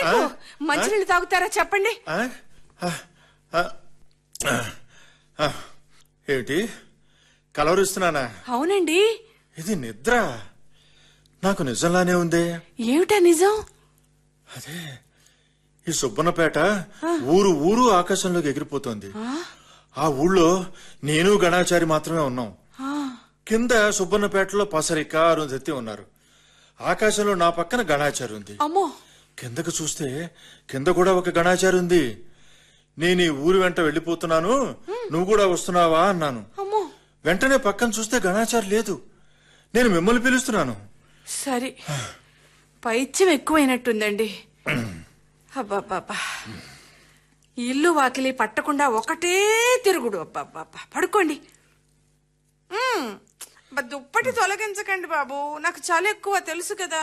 ఎందుకు మంచినీళ్ళు తాగుతారా చెప్పండి ఆ? ఆ, ఆ, ఆ, ఆ. ఏమిటి కలవరిస్తున్నానా అవునండి ఇది నిద్ర నాకు నిజంలానే ఉంది ఏమిటా నిజం అదే ఈ సుబ్బన్నపేట ఊరు ఊరు ఆకాశంలోకి ఎగిరిపోతోంది ఆ ఊళ్ళో నేను గణాచారి మాత్రమే ఉన్నాం ఆ, కింద సుబ్బన్నపేటలో పసరిక అరుంధతి ఉన్నారు ఆకాశంలో నా పక్కన గణాచారి ఉంది అమ్మో కిందకు చూస్తే కింద కూడా ఒక గణాచారి ఉంది నేను ఈ ఊరు వెంట వెళ్ళిపోతున్నాను నువ్వు కూడా వస్తున్నావా అన్నాను అమ్మో వెంటనే పక్కన చూస్తే గణాచారి లేదు నేను మిమ్మల్ని పిలుస్తున్నాను సరే పైత్యం ఎక్కువైనట్టుందండి అబ్బాబ్బాబ్బా ఇల్లు వాకిలి పట్టకుండా ఒకటే తిరుగుడు అబ్బాబ్బాబ్బా పడుకోండి మ్మ్. అబ్బా, దుప్పటి తొలగించకండి బాబు నాకు చాలా ఎక్కువ తెలుసు కదా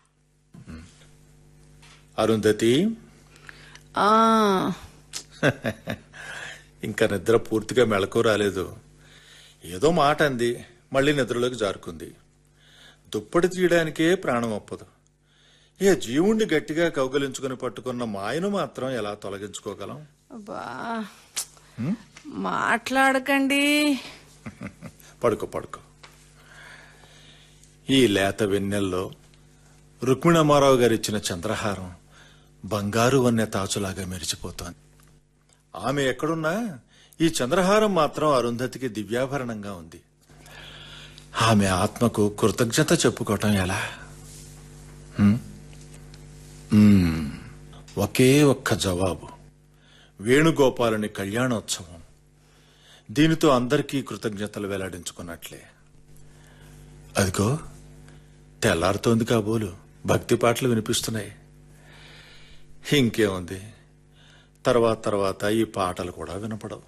అరుంధతి ఆ ఇంకా నిద్ర పూర్తిగా మెళకు రాలేదు ఏదో మాట అంది మళ్ళీ నిద్రలోకి జారుకుంది దుప్పటి తీయడానికే ప్రాణం ఒప్పదు ఏ జీవుణ్ణి గట్టిగా కౌగలించుకుని పట్టుకున్న మాయను మాత్రం ఎలా తొలగించుకోగలం అబ్బా మాట్లాడకండి పడుకో పడుకో ఈ లేత వెన్నెల్లో రుక్మిణమ్మారావు గారు ఇచ్చిన చంద్రహారం బంగారు వన్నె తాచులాగా మెరిచిపోతోంది ఆమె ఎక్కడున్నా ఈ చంద్రహారం మాత్రం అరుంధతికి దివ్యాభరణంగా ఉంది ఆమె ఆత్మకు కృతజ్ఞత చెప్పుకోవటం ఎలా హ్మ్? మ్మ్. ఒకే ఒక్క జవాబు వేణుగోపాలుని కళ్యాణోత్సవం దీనితో అందరికీ కృతజ్ఞతలు వెల్లడించుకున్నట్లే అదిగో తెల్లారుతోంది కాబోలు భక్తి పాటలు వినిపిస్తున్నాయి ఇంకేముంది తర్వాత తర్వాత ఈ పాటలు కూడా వినపడవు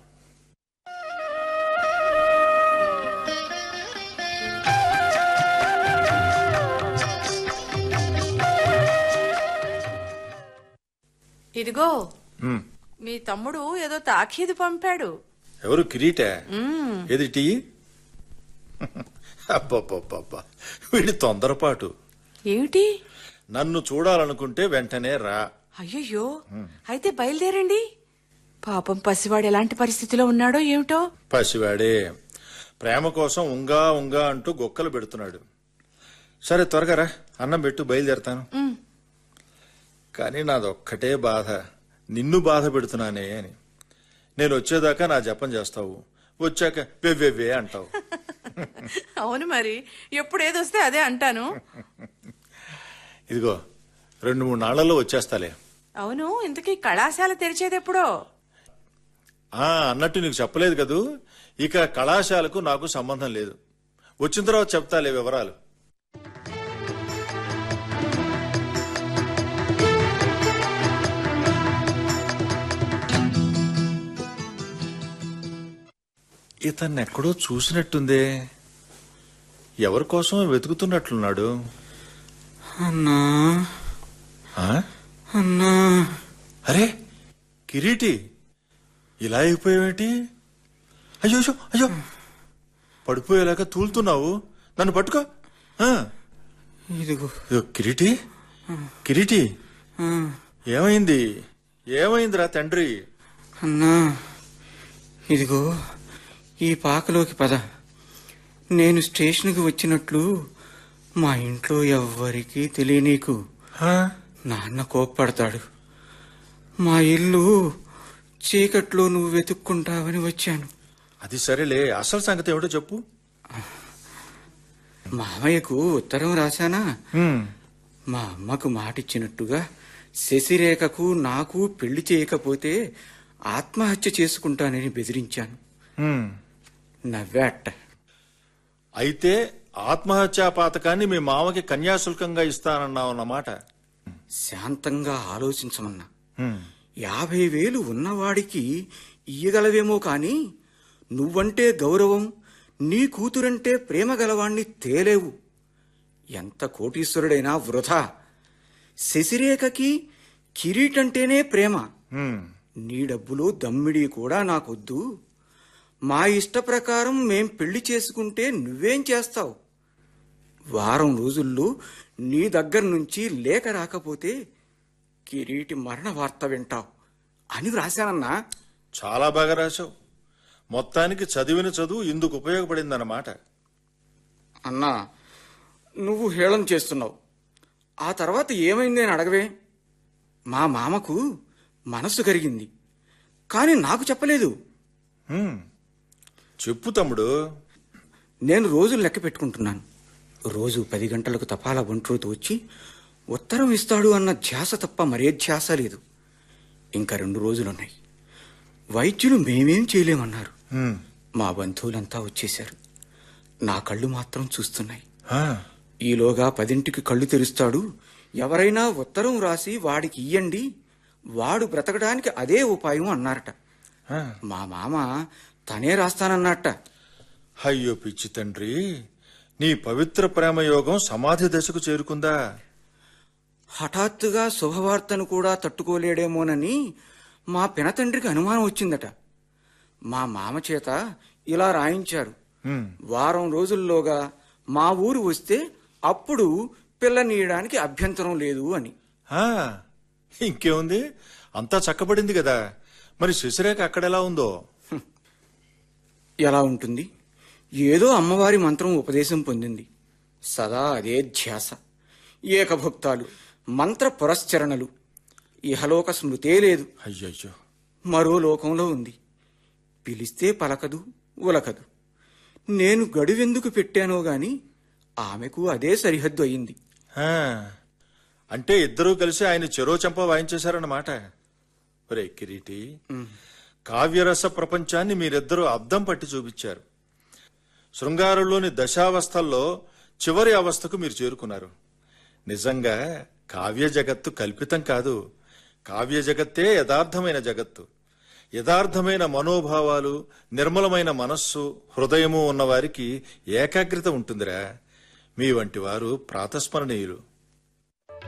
ఇదిగో మ్మ్. మీ తమ్ముడు ఏదో తాఖీదు పంపాడు ఎవరు కిరీట ఏది టీ అబ్బబ్బబ్బబ్బా వీడి తొందరపాటు ఏమిటి నన్ను చూడాలనుకుంటే వెంటనే రా అయ్యయ్యో అయితే బయలుదేరండి పాపం పసివాడు ఎలాంటి పరిస్థితిలో ఉన్నాడో ఏమిటో పసివాడే ప్రేమ కోసం ఉంగా ఉంగా అంటూ గొక్కలు పెడుతున్నాడు సరే త్వరగా రా అన్నం పెట్టు బయలుదేరతాను ఉమ్, కానీ నాదొక్కటే బాధ నిన్ను బాధ పెడుతున్నానే అని నేను వచ్చేదాకా నా జపం చేస్తావు వచ్చాక వెవ్వెవ్వే అంటావు అవును మరి ఎప్పుడు ఏదొస్తే అదే అంటాను ఇదిగో రెండు మూడు నాళ్లలో వచ్చేస్తాలే అవును ఇంతకీ కళాశాల తెరిచేది ఎప్పుడో ఆ అన్నట్టు నీకు చెప్పలేదు కదూ ఇక కళాశాలకు నాకు సంబంధం లేదు వచ్చిన తర్వాత చెప్తాలే వివరాలు ఇతన్ని ఎక్కడో చూసినట్టుందే ఎవరి కోసం వెతుకుతున్నట్లున్నాడు అన్నా ఆ? అన్నా అరే కిరీటి ఇలా అయిపోయావేంటి అయ్యో అయ్యో, అయ్యో పడిపోయేలాగా తూలుతున్నావు నన్ను పట్టుకో ఆ. ఇదిగో ఇదిగో, కిరీటి కిరీటి ఆ, ఏమైంది ఏమైందిరా తండ్రి అన్నా ఇదిగో ఈ పాకలోకి పద నేను స్టేషన్కి వచ్చినట్లు మా ఇంట్లో ఎవ్వరికీ తెలియనీకు ఆ? నాన్న కోప్పడతాడు మా ఇల్లు చీకట్లో నువ్వు వెతుక్కుంటావని వచ్చాను అది సరేలే అసలు సంగతి ఏమిటో చెప్పు మామయ్యకు ఉత్తరం రాశానా హ్మ్. మా అమ్మకు మాటిచ్చినట్టుగా శశిరేఖకు నాకు పెళ్లి చేయకపోతే ఆత్మహత్య చేసుకుంటానని బెదిరించాను హ్మ్. నవ్వాట అయితే ఆత్మహత్యా పాతకాన్ని మీ మామకి కన్యాశుల్కంగా ఇస్తానన్నావు అన్నమాట శాంతంగా ఆలోచించమన్నా హ్మ్. యాభై వేలు ఉన్నవాడికి ఇయ్యగలవేమో కాని నువ్వంటే గౌరవం నీ కూతురంటే ప్రేమ గలవాణ్ణి తేలేవు ఎంత కోటీశ్వరుడైనా వృధా శశిరేఖకి కిరీటంటేనే ప్రేమ హ్మ్. నీ డబ్బులు దమ్మిడి కూడా నాకొద్దు మా ఇష్ట ప్రకారం మేం పెళ్లి చేసుకుంటే నువ్వేం చేస్తావు వారం రోజుల్లో నీ దగ్గర నుంచి లేఖ రాకపోతే కిరీటి మరణ వార్త వింటావు అని వ్రాశానన్నా చాలా బాగా రాశావు మొత్తానికి చదివిన చదువు ఇందుకు ఉపయోగపడిందన్నమాట అన్నా నువ్వు హేళన చేస్తున్నావు ఆ తర్వాత ఏమైంది అని అడగవే మా మామకు మనసు కరిగింది కానీ నాకు చెప్పలేదు హ్మ్. చెప్పు తమ్ముడు నేను రోజులు లెక్క పెట్టుకుంటున్నాను రోజు పది గంటలకు తపాలా బంట్రోతు వచ్చి ఉత్తరం ఇస్తాడు అన్న ధ్యాస తప్ప మరే ధ్యాస లేదు ఇంకా రెండు రోజులున్నాయి వైద్యులు మేమేం చేయలేమన్నారు హ్మ్. మా బంధువులంతా వచ్చేశారు నా కళ్ళు మాత్రం చూస్తున్నాయి ఆ, ఈలోగా పదింటికి కళ్ళు తెరుస్తాడు ఎవరైనా ఉత్తరం రాసి వాడికి ఇయ్యండి వాడు బ్రతకడానికి అదే ఉపాయం అన్నారట ఆ. మా మామ తనే రాస్తానన్నట్ట అయ్యో పిచ్చి తండ్రి నీ పవిత్ర ప్రేమయోగం సమాధి దశకు చేరుకుందా హఠాత్తుగా శుభవార్తను కూడా తట్టుకోలేడేమోనని మా పినతండ్రికి అనుమానం వచ్చిందట మా మామ చేత ఇలా రాయించారు హ్మ్. వారం రోజుల్లోగా మా ఊరు వస్తే అప్పుడు పిల్లనీయడానికి అభ్యంతరం లేదు అని ఆ, ఇంకేముంది అంతా చక్కబడింది కదా మరి శశిరేఖ అక్కడెలా ఉందో ఎలా ఉంటుంది ఏదో అమ్మవారి మంత్రం ఉపదేశం పొందింది సదా అదే ధ్యాస ఏకభుక్తాలు మంత్ర పురశ్చరణలు ఇహలోక స్మృతే లేదు అయ్యయ్యో మరో లోకంలో ఉంది పిలిస్తే పలకదు ఉలకదు నేను గడువెందుకు పెట్టానో గాని ఆమెకు అదే సరిహద్దు అయింది ఆ, అంటే ఇద్దరూ కలిసి ఆయన చెరో చెంప వాయించేశారన్నమాట ఒరే కిరీటి కావ్యరస ప్రపంచాన్ని మీరిద్దరూ అద్దం పట్టి చూపించారు శృంగారంలోని దశావస్థల్లో చివరి అవస్థకు మీరు చేరుకున్నారు నిజంగా కావ్య జగత్తు కల్పితం కాదు కావ్య జగత్తే యథార్థమైన జగత్తు యథార్థమైన మనోభావాలు నిర్మలమైన మనస్సు హృదయము ఉన్నవారికి ఏకాగ్రత ఉంటుందిరా మీ వంటి వారు ప్రాతస్మరణీయులు